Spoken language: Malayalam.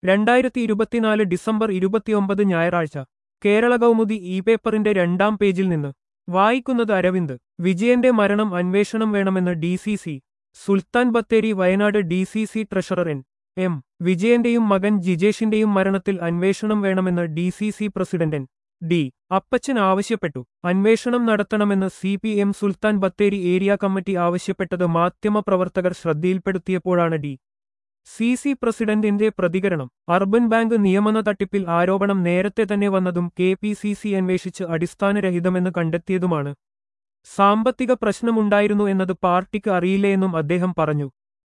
രണ്ടായിരത്തി ഇരുപത്തിനാല് ഡിസംബർ ഇരുപത്തിയൊമ്പത് ഞായറാഴ്ച കേരള കൗമുദി ഇ പേപ്പറിന്റെ രണ്ടാം പേജിൽ നിന്ന് വായിക്കുന്നത് അരവിന്ദ് വിജയന്റെ മരണം അന്വേഷണം വേണമെന്ന് D C C Sultan Bathery Wayanad D C C treasurer N M വിജയന്റെയും മകൻ ജിജേഷിന്റെയും മരണത്തിൽ അന്വേഷണം വേണമെന്ന് D C C president N D Appachan ആവശ്യപ്പെട്ടു അന്വേഷണം നടത്തണമെന്ന് C P M Sultan Bathery area committee ആവശ്യപ്പെട്ടത് മാധ്യമപ്രവർത്തകർ ശ്രദ്ധയിൽപ്പെടുത്തിയപ്പോഴാണ് ഡി സി സി പ്രസിഡന്റിന്റെ പ്രതികരണം അർബൻ ബാങ്ക് നിയമന തട്ടിപ്പിൽ ആരോപണം നേരത്തെ തന്നെ വന്നതും കെ പി സി സി അന്വേഷിച്ച് അടിസ്ഥാനരഹിതമെന്ന് കണ്ടെത്തിയതുമാണ് സാമ്പത്തിക പ്രശ്നമുണ്ടായിരുന്നു എന്നത് പാർട്ടിക്ക് അറിയില്ലേയെന്നും അദ്ദേഹം പറഞ്ഞു